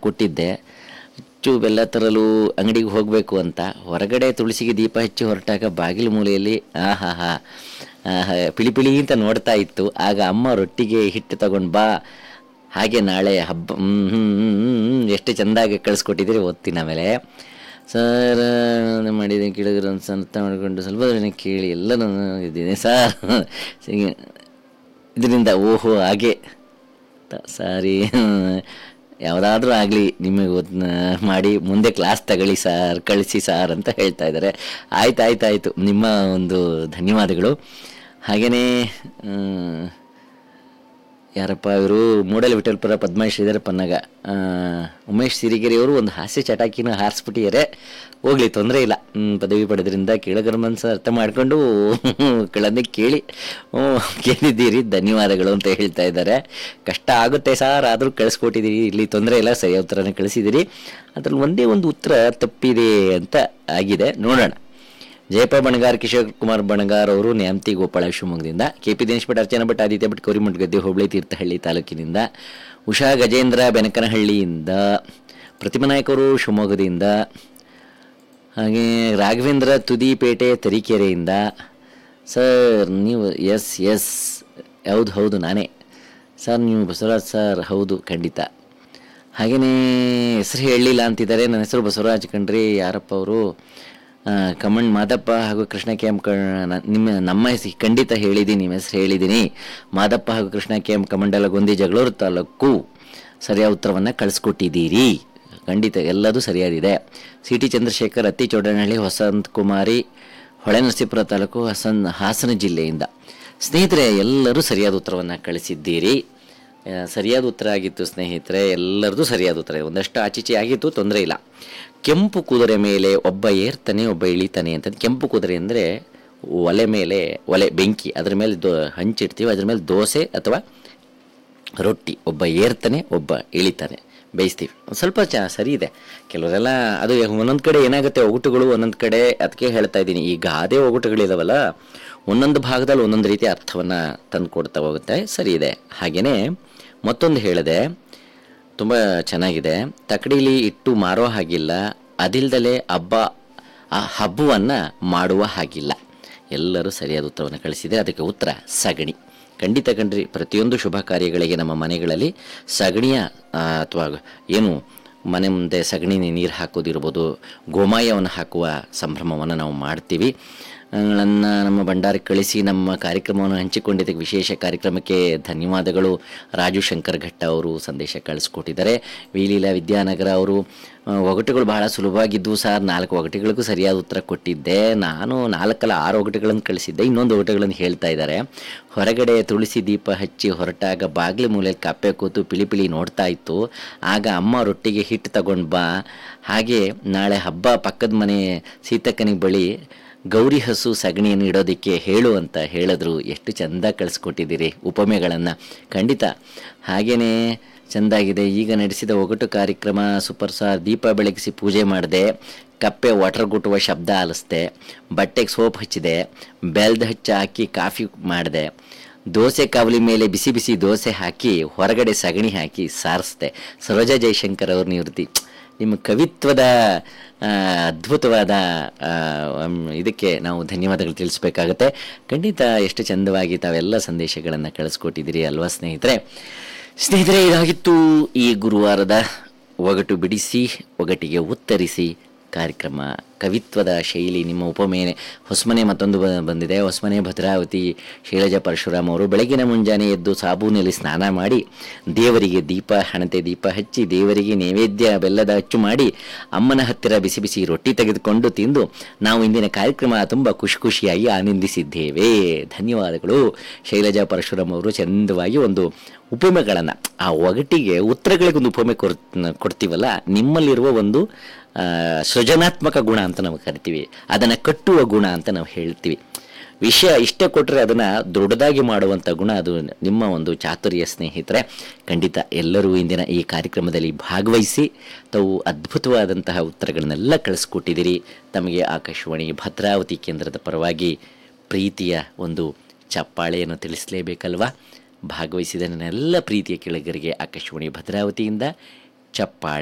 ಕೊಟ್ಟಿದ್ದೆ ಹೆಚ್ಚು ಬೆಲ್ಲ ತರಲು ಅಂಗಡಿಗೆ ಹೋಗಬೇಕು ಅಂತ ಹೊರಗಡೆ ತುಳಸಿಗೆ ದೀಪ ಹಚ್ಚಿ ಹೊರಟಾಗ ಬಾಗಿಲು ಮೂಲೆಯಲ್ಲಿ ಆಹಾ ಹಾ ಆಹಾ, ಪಿಳಿ ಪಿಳಿ ಅಂತ ನೋಡ್ತಾ ಇತ್ತು ಆಗ ಅಮ್ಮ ರೊಟ್ಟಿಗೆ ಹಿಟ್ಟು ತಗೊಂಡು ಬಾ ಹಾಗೆ ನಾಳೆ ಹಬ್ಬ ಹ್ಮ್, ಹ್ಮ್, ಹ್ಮ್, ಹ್ಮ್, ಹ್ಮ್, ಎಷ್ಟು ಚೆಂದಾಗಿ ಕಳಿಸ್ಕೊಟ್ಟಿದ್ದೀರಿ ಓದ್ತೀನಿ ಆಮೇಲೆ ಸರ್ ಮಾಡಿದ್ದೀನಿ ಕೇಳಿದ್ರು ಅಂತ ಅರ್ಥ ಮಾಡಿಕೊಂಡು ಸ್ವಲ್ಪ ದಿನ ಕೇಳಿ ಎಲ್ಲ ನಾನು ಇದ್ದೀನಿ ಸರ್ ಇದರಿಂದ ಓಹೋ ಹಾಗೆ ತ- ಸಾರಿ ಯಾವುದಾದ್ರೂ ಆಗಲಿ ನಿಮಗೆ ಒದ್ನ ಮಾಡಿ ಮುಂದೆ ಕ್ಲಾಸ್ ತಗೊಳ್ಳಿ ಸರ್ ಕಳಿಸಿ ಸರ್ ಅಂತ ಹೇಳ್ತಾ ಇದ್ದಾರೆ ಆಯ್ತು ಆಯ್ತು ಆಯಿತು ನಿಮ್ಮ ಒಂದು ಧನ್ಯವಾದಗಳು ಹಾಗೆಯೇ ಯಾರಪ್ಪ ಇವರು ಮೂಡಲ ವಿಠಲ್ಪುರ ಪದ್ಮ ಶ್ರೀಧರ ಪನ್ನಗ ಆ, ಉಮೇಶ್ ಸಿರಿಗೆರೆ ಅವರು ಒಂದು ಹಾಸ್ಯ ಚಟಾಕಿನ ಹಾರಿಸ್ಬಿಟ್ಟಿದ್ದಾರೆ ಹೋಗ್ಲಿ ತೊಂದರೆ ಇಲ್ಲ ಹ್ಮ್, ಪದವಿ ಪಡೆದ್ರಿಂದ ಕೇಳಗರ ಮನಸ್ಸು ಅರ್ಥ ಮಾಡ್ಕೊಂಡು ಗಳನ್ನೇ ಕೇಳಿ ಹ್ಮ್, ಕೇಳಿದ್ದೀರಿ ಧನ್ಯವಾದಗಳು ಅಂತ ಹೇಳ್ತಾ ಇದ್ದಾರೆ ಕಷ್ಟ ಆಗುತ್ತೆ ಸರ್ ಆದರೂ ಕಳಿಸ್ಕೊಟ್ಟಿದ್ದೀರಿ ಇಲ್ಲಿ ತೊಂದರೆ ಇಲ್ಲ ಸರಿಯಾದ ಉತ್ತರನ ಕಳಿಸಿದ್ದೀರಿ ಅದ್ರಲ್ಲಿ ಒಂದೇ ಒಂದು ಉತ್ತರ ತಪ್ಪಿದೆ ಅಂತ ಆಗಿದೆ ನೋಡೋಣ ಜಯಪ ಬಣಗಾರ್ ಕಿಶೋರ್ ಕುಮಾರ್ ಬಣಗಾರ್ ಅವರು ನ್ಯಾಮತಿ ಗೋಪಾಳ ಶಿವಮೊಗ್ಗದಿಂದ ಕೆ ಪಿ ದಿನೇಶ್ ಭಟ್ ಅರ್ಚನಾ ಭಟ್ ಆದಿತ್ಯ ಭಟ್ ಕೌರಿಮಠ ಗದ್ದೆ ಹೋಬಳಿ ತೀರ್ಥಹಳ್ಳಿ ತಾಲೂಕಿನಿಂದ ಉಷಾ ಗಜೇಂದ್ರ ಬೆನಕನಹಳ್ಳಿಯಿಂದ ಪ್ರತಿಮಾ ನಾಯಕ್ ಅವರು ಶಿವಮೊಗ್ಗದಿಂದ ಹಾಗೆ ರಾಘವೇಂದ್ರ ತುದಿಪೇಟೆ ತರೀಕೆರೆಯಿಂದ ಸರ್ ನೀವು ಎಸ್ ಎಸ್ ಹೌದು ಹೌದು ನಾನೇ ಸರ್ ನೀವು ಬಸವರಾಜ್ ಸರ್ ಹೌದು ಖಂಡಿತ ಹಾಗೆಯೇ ಹೆಸರು ಹೇಳಲಿಲ್ಲ ಅಂತಿದ್ದಾರೆ ನನ್ನ ಹೆಸರು ಬಸವರಾಜ್ ಕಣ್ರಿ ಯಾರಪ್ಪ ಅವರು ಕಮಂಡ್ ಮಾದಪ್ಪ ಹಾಗೂ ಕೃಷ್ಣ ಕೆ ಎಂ ಕ ನ- ನಿಮ್ಮ ನಮ್ಮ ಹೆಸರು ಖಂಡಿತ ಹೇಳಿದ್ದೀನಿ ನಿಮ್ಮ ಹೆಸರು ಹೇಳಿದ್ದೀನಿ ಮಾದಪ್ಪ ಹಾಗೂ ಕೃಷ್ಣ ಕೆ ಎಂ ಕಮಂಡಲಗೊಂದಿ ಜಗಳೂರು ತಾಲೂಕು ಸರಿಯಾದ ಉತ್ತರವನ್ನು ಕಳಿಸ್ಕೊಟ್ಟಿದ್ದೀರಿ ಖಂಡಿತ ಎಲ್ಲದೂ ಸರಿಯಾದಿದೆ ಸಿ ಟಿ ಚಂದ್ರಶೇಖರ್ ಅತ್ತಿ ಚೌಡನಹಳ್ಳಿ ವಸಂತ್ ಕುಮಾರಿ ಹೊಳೆನರಸೀಪುರ ತಾಲೂಕು ಹಸನ್ ಹಾಸನ ಜಿಲ್ಲೆಯಿಂದ ಸ್ನೇಹಿತರೆ ಎಲ್ಲರೂ ಸರಿಯಾದ ಉತ್ತರವನ್ನು ಕಳಿಸಿದ್ದೀರಿ ಆ, ಸರಿಯಾದ ಉತ್ತರ ಆಗಿತ್ತು ಸ್ನೇಹಿತರೆ ಎಲ್ಲರದು ಸರಿಯಾದ ಉತ್ತರ ಒಂದಷ್ಟು ಆಚೀಚೆ ಆಗಿತ್ತು ತೊಂದರೆ ಇಲ್ಲ ಕೆಂಪು ಕುದುರೆ ಮೇಲೆ ಒಬ್ಬ ಏರ್ತಾನೆ ಒಬ್ಬ ಇಳಿತಾನೆ ಅಂತ ಕೆಂಪು ಕುದುರೆ ಅಂದರೆ ಒಲೆ ಮೇಲೆ ಒಲೆ ಬೆಂಕಿ ಅದ್ರ ಮೇಲೆ ದೋ ಹಂಚಿಡ್ತೀವಿ ಅದ್ರ ಮೇಲೆ ದೋಸೆ ಅಥವಾ ರೊಟ್ಟಿ ಒಬ್ಬ ಏರ್ತಾನೆ ಒಬ್ಬ ಇಳಿತಾನೆ ಬೇಯಿಸ್ತೀವಿ ಒಂದ್ ಸ್ವಲ್ಪ ಚ ಸರಿ ಇದೆ ಕೆಲವರೆಲ್ಲ ಅದು ಒಂದೊಂದು ಕಡೆ ಏನಾಗುತ್ತೆ ಒಗಟುಗಳು ಒಂದೊಂದು ಕಡೆ ಅದಕ್ಕೆ ಹೇಳ್ತಾ ಇದ್ದೀನಿ ಈ ಗಾದೆ ಒಗಟುಗಳಿದಾವಲ್ಲ ಒಂದೊಂದು ಭಾಗದಲ್ಲಿ ಒಂದೊಂದು ರೀತಿ ಅರ್ಥವನ್ನು ತಂದು ಕೊಡ್ತಾ ಹೋಗುತ್ತೆ ಸರಿ ಇದೆ ಹಾಗೆಯೇ ಮತ್ತೊಂದು ಹೇಳಿದೆ ತುಂಬ ಚೆನ್ನಾಗಿದೆ ತಕಡಿಲಿ ಇಟ್ಟು ಮಾರೋ ಹಾಗಿಲ್ಲ ಅದಿಲ್ದಲೇ ಹಬ್ಬ ಆ ಹಬ್ಬವನ್ನು ಮಾಡುವ ಹಾಗಿಲ್ಲ ಎಲ್ಲರೂ ಸರಿಯಾದ ಉತ್ತರವನ್ನು ಕಳಿಸಿದೆ ಅದಕ್ಕೆ ಉತ್ತರ ಸಗಣಿ ಖಂಡಿತ ಕಣ್ರಿ ಪ್ರತಿಯೊಂದು ಶುಭ ಕಾರ್ಯಗಳಿಗೆ ನಮ್ಮ ಮನೆಗಳಲ್ಲಿ ಸಗಣಿಯ ಅಥವಾ ಏನು ಮನೆ ಮುಂದೆ ಸಗಣಿ ನೀರು ಹಾಕೋದಿರ್ಬೋದು ಗೋಮಾಯವನ್ನು ಹಾಕುವ ಸಂಭ್ರಮವನ್ನು ನಾವು ಮಾಡ್ತೀವಿ ಗಳನ್ನು ನಮ್ಮ ಭಂಡಾರಕ್ಕೆ ಕಳಿಸಿ ನಮ್ಮ ಕಾರ್ಯಕ್ರಮವನ್ನು ಹಂಚಿಕೊಂಡಿದ್ದಕ್ಕೆ ವಿಶೇಷ ಕಾರ್ಯಕ್ರಮಕ್ಕೆ ಧನ್ಯವಾದಗಳು ರಾಜು ಶಂಕರ್ ಘಟ್ಟ ಅವರು ಸಂದೇಶ ಕಳಿಸ್ಕೊಟ್ಟಿದ್ದಾರೆ ವಿಲೀಲಾ ವಿದ್ಯಾನಗರ ಅವರು ಆ, ಒಗಟುಗಳು ಬಹಳ ಸುಲಭವಾಗಿದ್ದವು ಸರ್ ನಾಲ್ಕು ಒಗಟುಗಳಿಗೂ ಸರಿಯಾದ ಉತ್ತರ ಕೊಟ್ಟಿದ್ದೆ ನಾನು ನಾಲ್ಕಲ್ಲ ಆರು ಒಗಟುಗಳನ್ನು ಕಳಿಸಿದ್ದೆ ಇನ್ನೊಂದು ಒಗಟುಗಳನ್ನು ಹೇಳ್ತಾ ಇದ್ದಾರೆ ಹೊರಗಡೆ ತುಳಸಿ ದೀಪ ಹಚ್ಚಿ ಹೊರಟಾಗ ಬಾಗಿಲು ಮೂಲೆಯಲ್ಲಿ ಕಪ್ಪೆ ಕೂತು ಪಿಳಿ ಪಿಳಿ ನೋಡ್ತಾ ಇತ್ತು ಆಗ ಅಮ್ಮ ರೊಟ್ಟಿಗೆ ಹಿಟ್ಟು ತಗೊಂಡು ಬಾ ಹಾಗೆ ನಾಳೆ ಹಬ್ಬ ಪಕ್ಕದ ಮನೆ ಸೀತಕ್ಕನಿಗೆ ಬಳಿ ಗೌರಿ ಹಸು ಸಗಣಿಯನ್ನು ಇಡೋದಕ್ಕೆ ಹೇಳು ಅಂತ ಹೇಳಿದ್ರು ಎಷ್ಟು ಚಂದ ಕಳಿಸ್ಕೊಟ್ಟಿದ್ದೀರಿ ಉಪಮೆಗಳನ್ನು ಖಂಡಿತ ಹಾಗೇನೇ ಚೆಂದಾಗಿದೆ ಈಗ ನಡೆಸಿದ ಒಗಟು ಕಾರ್ಯಕ್ರಮ ಸೂಪರ್ ಸ್ಟಾರ್ ದೀಪ ಬೆಳಗಿಸಿ ಪೂಜೆ ಮಾಡಿದೆ ಕಪ್ಪೆ ವಾಟರ್ ಗುಟ್ಟುವ ಶಬ್ದ ಆಲಿಸ್ದೆ ಬಟ್ಟೆಗೆ ಸೋಪ್ ಹಚ್ಚಿದೆ ಬೆಲ್ದ ಹಚ್ಚ ಹಾಕಿ ಕಾಫಿ ಮಾಡಿದೆ ದೋಸೆ ಕಾವಲಿ ಮೇಲೆ ಬಿಸಿ ಬಿಸಿ ದೋಸೆ ಹಾಕಿ ಹೊರಗಡೆ ಸಗಣಿ ಹಾಕಿ ಸಾರಿಸ್ದೆ ಸರೋಜಾ ಜಯಶಂಕರ್ ಅವ್ರ ನಿವೃತ್ತಿ ನಿಮ್ಮ ಕವಿತ್ವದ ಆ, ಅದ್ಭುತವಾದ ಆ, ಅಮ್, ಇದಕ್ಕೆ ನಾವು ಧನ್ಯವಾದಗಳು ತಿಳಿಸ್ಬೇಕಾಗತ್ತೆ ಖಂಡಿತ ಎಷ್ಟು ಚಂದವಾಗಿ ತಾವೆಲ್ಲ ಸಂದೇಶಗಳನ್ನು ಕಳಿಸ್ಕೊಟ್ಟಿದ್ದೀರಿ ಅಲ್ವಾ ಸ್ನೇಹಿತರೆ ಸ್ನೇಹಿತರೆ ಇದಾಗಿತ್ತು ಈ ಗುರುವಾರದ ಒಗಟು ಬಿಡಿಸಿ ಒಗಟಿಗೆ ಉತ್ತರಿಸಿ ಕಾರ್ಯಕ್ರಮ ಕವಿತ್ವದ ಶೈಲಿ ನಿಮ್ಮ ಉಪಮೇನೆ ಹೊಸಮನೆ ಮತ್ತೊಂದು ಬ- ಬಂದಿದೆ ಹೊಸಮನೆ ಭದ್ರಾವತಿ ಶೈಲಜಾ ಪರಶುರಾಮ್ ಅವರು ಬೆಳಗಿನ ಮುಂಜಾನೆ ಎದ್ದು ಸಾಬೂನಲ್ಲಿ ಸ್ನಾನ ಮಾಡಿ ದೇವರಿಗೆ ದೀಪ ಹಣತೆ ದೀಪ ಹಚ್ಚಿ ದೇವರಿಗೆ ನೈವೇದ್ಯ ಬೆಲ್ಲದ ಅಚ್ಚು ಮಾಡಿ ಅಮ್ಮನ ಹತ್ತಿರ ಬಿಸಿ ಬಿಸಿ ರೊಟ್ಟಿ ತೆಗೆದುಕೊಂಡು ತಿಂದು ನಾವು ಇಂದಿನ ಕಾರ್ಯಕ್ರಮ ತುಂಬ ಖುಷಿ ಖುಷಿಯಾಗಿ ಆನಂದಿಸಿದ್ದೇವೆ ಧನ್ಯವಾದಗಳು ಶೈಲಜಾ ಪರಶುರಾಮ್ ಅವರು ಚಂದವಾಗಿ ಒಂದು ಉಪಮೆಗಳನ್ನು ಆ ಒಗಟಿಗೆ ಉತ್ತರಗಳಿಗೊಂದು ಉಪಮೆ ಕೊರ್ ಕೊಡ್ತೀವಲ್ಲ ನಿಮ್ಮಲ್ಲಿರುವ ಒಂದು ಆ, ಸೃಜನಾತ್ಮಕ ಗುಣ ಅಂತ ನಾವು ಕರಿತೀವಿ ಅದನ್ನು ಕಟ್ಟುವ ಗುಣ ಅಂತ ನಾವು ಹೇಳ್ತೀವಿ ವಿಷಯ ಇಷ್ಟ ಕೊಟ್ಟರೆ ಅದನ್ನು ದೊಡ್ಡದಾಗಿ ಮಾಡುವಂಥ ಗುಣ ಅದು ನಿಮ್ಮ ಒಂದು ಚಾತುರ್ಯ ಸ್ನೇಹಿತರೆ ಖಂಡಿತ ಎಲ್ಲರೂ ಇಂದಿನ ಈ ಕಾರ್ಯಕ್ರಮದಲ್ಲಿ ಭಾಗವಹಿಸಿ ತಾವು ಅದ್ಭುತವಾದಂತಹ ಉತ್ತರಗಳನ್ನೆಲ್ಲ ಕಳಿಸ್ಕೊಟ್ಟಿದ್ದೀರಿ ತಮಗೆ ಆಕಾಶವಾಣಿ ಭದ್ರಾವತಿ ಕೇಂದ್ರದ ಪರವಾಗಿ ಪ್ರೀತಿಯ ಒಂದು ಚಪ್ಪಾಳೆಯನ್ನು ತಿಳಿಸಲೇಬೇಕಲ್ವಾ ಭಾಗವಹಿಸಿದ ನನ್ನೆಲ್ಲ ಪ್ರೀತಿಯ ಕೆಳಗರಿಗೆ ಆಕಾಶವಾಣಿ ಭದ್ರಾವತಿಯಿಂದ ಚಪ್ಪಾಳೆ